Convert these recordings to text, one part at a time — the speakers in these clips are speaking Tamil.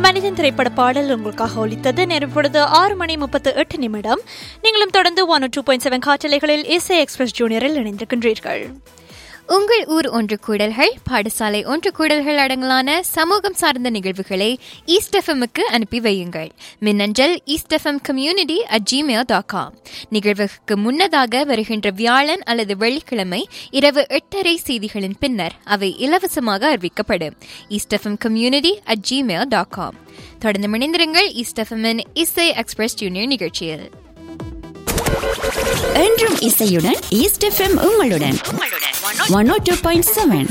மனிதன் திரைப்பட பாடல் உங்களுக்காக ஒலித்தது நேரம் பொழுது ஆறு மணி முப்பத்து எட்டு நிமிடம் நீங்களும் தொடர்ந்து ஒன் டூ பாயிண்ட் செவன் காற்றலைகளில் இசை எக்ஸ்பிரஸ் ஜூனியரில் இணைந்திருக்கின்றீர்கள் உங்கள் ஊர் ஒன்று கூடல்கள் பாடசாலை ஒன்று கூடல்கள் அடங்கலான சமூகம் சார்ந்த நிகழ்வுகளை ஈஸ்ட் எஃப்எம்முக்கு அனுப்பி வையுங்கள் மின்னஞ்சல் east F M community at Gmail dot com நிகழ்வுக்கு முன்னதாக வருகின்ற வியாழன் அல்லது வெள்ளிக்கிழமை இரவு எட்டரை செய்திகளின் பின்னர் அவை இலவசமாக அறிவிக்கப்படும் east F M community at Gmail dot com தொடர்ந்து இணைந்திருங்கள் ஈஸ்ட் எஃப்எம்மின் இசை எக்ஸ்பிரஸ் ஜூனியர் நிகழ்ச்சியில் என்றும் இசையுடன் ஈஸ்ட் எஃப்எம் உங்களுடன் one O two point seven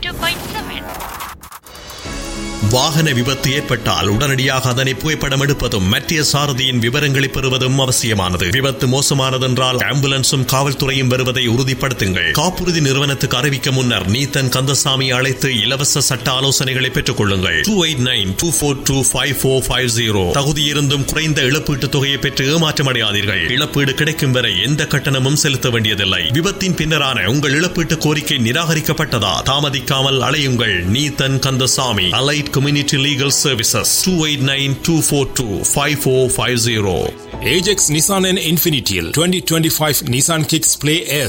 வாகன விபத்து ஏற்பட்டால் உடனடியாக அதனை புகைப்படம் எடுப்பதும் மத்திய சாரதியின் விவரங்களை பெறுவதும் அவசியமானது விபத்து மோசமானதென்றால் ஆம்புலன்ஸும் காவல்துறையும் வருவதை உறுதிப்படுத்துங்கள் காப்புறுதி நிறுவனத்துக்கு அறிவிக்க முன்னர் நீத்தன் கந்தசாமி அழைத்து இலவச சட்ட ஆலோசனைகளை பெற்றுக் கொள்ளுங்கள் two eight nine two four two five four five zero தகுதியிருந்தும் குறைந்த இழப்பீட்டுத் தொகையை பெற்று ஏமாற்றமடையாதீர்கள் இழப்பீடு கிடைக்கும் வரை எந்த கட்டணமும் செலுத்த வேண்டியதில்லை விபத்தின் பின்னரான உங்கள் இழப்பீட்டு கோரிக்கை நிராகரிக்கப்பட்டதா தாமதிக்காமல் அலையுங்கள் Neethan Kandasamy allied community legal services two eight nine two four two five four five zero Ajax Nissan and Infinitial 2025 Nissan Kicks Play S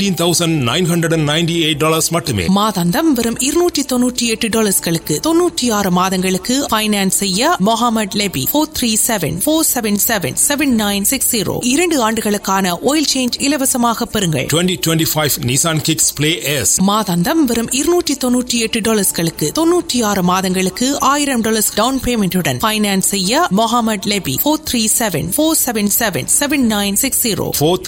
$19,998 மட்டுமே மாதாந்தம் வெறும் இருநூற்றி தொன்னூற்றி எட்டு டாலர்ஸ்களுக்கு தொன்னூற்றி ஆறு மாதங்களுக்கு பைனான்ஸ் செய்ய Mohamed Lebbe four three seven four seven seven seven nine six zero இரண்டு ஆண்டுகளுக்கான ஆயில் சேஞ்ச் இலவசமாக பெறுங்கள் 2025 Nissan Kicks Play S மாதாந்தம் வெறும் இருநூற்றி தொன்னூற்றி எட்டு டாலர்ஸ்களுக்கு தொன்னூற்றி ஆறு மாதங்களுக்கு ஆயிரம் டாலர்ஸ் டவுன் பேமெண்ட்டுடன் பைனான்ஸ் செய்ய Mohamed Lebbe four three seven four seven seven seven nine six zero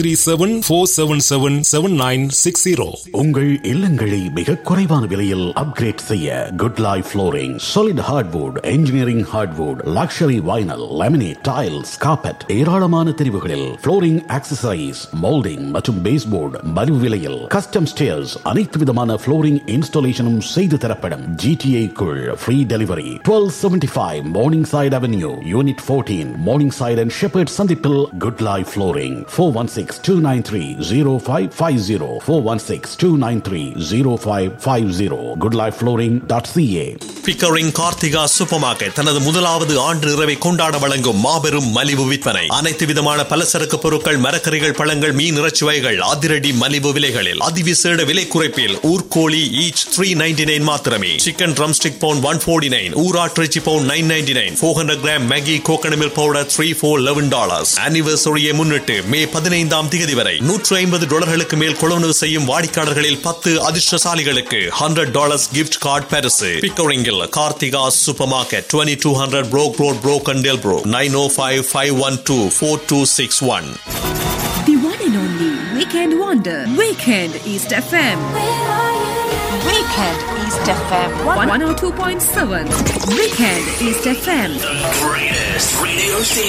437-477-7960 உங்கள் இல்லங்களை மிக குறைவான விலையில் அப்கிரேட் செய்ய Good Life Flooring solid hardwood engineering hardwood luxury vinyl laminate tiles carpet ஏராளமான தெரிவுகளில் ஃப்ளோரிங் ஆக்சசரிஸ் மோல்டிங் மற்றும் பேஸ்போர்டு மலிவு விலையில் கஸ்டம் ஸ்டேர்ஸ் அனைத்து விதமான ஃப்ளோரிங் இன்ஸ்டாலேஷனும் செய்து தரப்படும் ஜிடிஏ குள் free delivery twelve seventy five Morningside avenue unit fourteen Morningside and Shepherd சந்திப்பில் Good Life Flooring four one six two nine three zero five five zero four one six two nine three zero five five zero Good Life Flooring dot CA Pickering Karthika supermarket தனது முதலாவது ஆண்டு இரவை கொண்டாட வழங்கும் மாபெரும் மலிவு விற்பனை அனைத்து விதமான பலசரக்கு பொருட்கள் மரக்கறிகள் பழங்கள் மீன் இறைச்சி வகைகள் அதிரடி மலிவு விலைகளில் அதிவிசேட விலை குறைப்பில் ஊர்கோழி ஈச் த்ரீ நைன்டி நைன் மாத்திரமே chicken drumstick pound one forty nine ஊராட்டிறைச்சி pound nine ninety nine four hundred gram Maggi coconut milk powder three for eleven dollars ஆனிவர்சரியை முன்னிட்டு மே பதினைந்தாம் தேதி வரை நூற்று ஐம்பது டாலர்களுக்கு மேல் கொள்வனவு செய்யும் வாடிக்கையாளர்களில் பத்து அதிர்ஷ்டசாலிகளுக்கு ஹண்ட்ரட் டாலர்ஸ் கிஃப்ட் கார்டு பரிசு பிக்கரிங்கில் Karthika supermarket twenty two hundred Brock road Brock அண்டேல் ப்ரோ nine oh five five one two four two six one The one and only Weekend Wonder. Weekend East FM. Weekend East FM 102.7. Weekend East FM. The greatest radio station.